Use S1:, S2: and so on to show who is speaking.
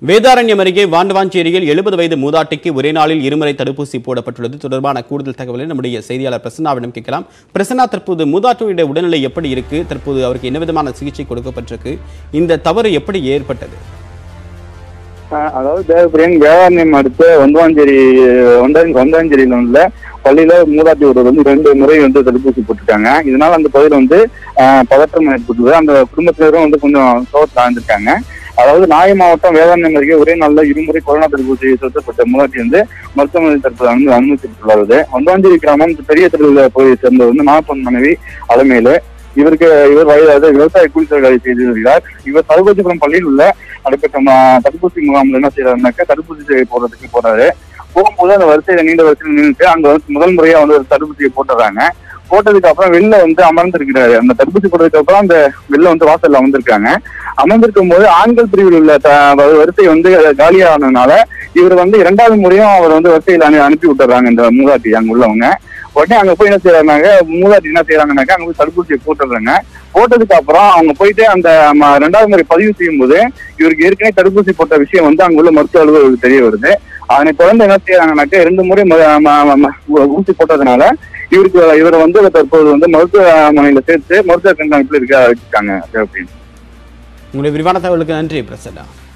S1: வேதாரண்யம் அருகே வாண்டவாஞ்சேரியில் எழுபது வயது மூதாட்டிக்கு ஒரே நாளில் இருமுறை தடுப்பூசி போடப்பட்டுள்ளது தொடர்பான கூடுதல் தகவலை நம்முடைய செய்தியாளர் பிரசன்னாவிடம் கேட்கலாம் பிரசன்னா தற்போது மூதாட்டியுடைய உடல்நிலை எப்படி இருக்கு தற்போது அவருக்கு என்ன விதமான சிகிச்சை கொடுக்கப்பட்டிருக்கு இந்த தவறு எப்படி ஏற்பட்டது
S2: ஆஹ் அதாவது தேவபிரியன் வேளாண்யம் அடுத்த ஒந்தவாஞ்சேரி ஒண்டாஞ்சி ஒந்தாஞ்சேரியில உள்ள பள்ளியில மூதாட்டி ஒருவர் வந்து ரெண்டு முறை வந்து தடுப்பூசி போட்டிருக்காங்க இதனால அந்த பகுதியில் வந்து ஆஹ் பதற்றம் ஏற்பட்டது அந்த குடும்பத்தினரும் வந்து கொஞ்சம் சோகத்தில் ஆழ்ந்திருக்காங்க அதாவது நாகை மாவட்டம் வேளாண்யம் அருகே ஒரே நாளில் இருமுறை கொரோனா தடுப்பூசி செலுத்தப்பட்ட மூதாட்டி வந்து மருத்துவமனை தற்போது அனு அனுமதிக்கப்பட்டுள்ளது ஒந்தாஞ்சேரி கிராமம் பெரிய தெருவில் பகுதியை சேர்ந்தவர் வந்து நாகப்பன் மனைவி அலமேலு இவருக்கு இவர் வயதாத விவசாய கூலி தொழிலாளி செய்து வருகிறார் இவர் சர்வஜிபுரம் பள்ளியில் உள்ள நடைபெற்ற ம- தடுப்பூசி முகாமில் என்ன செய்யறாருனாக்கா தடுப்பூசி செய்ய போறதுக்கு போறாரு போகும்போது அந்த வரிசையில நீண்ட வரிசையில் நின்றுட்டு அங்க வந்து முதல் முறையா வந்து ஒரு தடுப்பூசியை போட்டுறாங்க போட்டதுக்கு அப்புறம் வெளில வந்து அமர்ந்திருக்கிறாரு அந்த தடுப்பூசி போட்டதுக்கு அப்புறம் அந்த வெளில வந்து வாசல்ல அமர்ந்திருக்காங்க அமர்ந்திருக்கும் போது ஆண்கள் பிரிவில் உள்ள த- வ- வரிசை வந்து காலியானதுனால இவர் வந்து இரண்டாவது முறையும் அவர் வந்து வரிசையில் அனு அனுப்பி விட்டுறாங்க இந்த மூதாட்டி அங்க உள்ளவங்க உடனே அங்க போய் என்ன செய்யறாங்க மூதாட்டி என்ன செய்யறாங்கனாக்கா அங்க போய் தடுப்பூசியை போட்டுடுறாங்க போட்டதுக்கு அப்புறம் அவங்க போயிட்டு அந்த ம- ரெண்டாவது முறை பதிவு செய்யும் போது இவருக்கு ஏற்கனவே தடுப்பூசி போட்ட விஷயம் வந்து அங்க உள்ள மருத்துவ அலுவலருக்கு தெரிய வருது அதனை தொடர்ந்து என்ன செய்யறாங்கனாக்கா ரெண்டு முறை ம- ம- ம- ஊ- ஊசி போட்டதுனால இவருக்கு இவரை வந்து தற்போது வந்து மருத்துவமனையில சேர்த்து மருத்துவ கண்காணிப்புல இருக்க வச்சிருக்காங்க அப்படின்னு
S1: உங்களுடைய விரிவான தகவலுக்கு நன்றி பிரசன்னா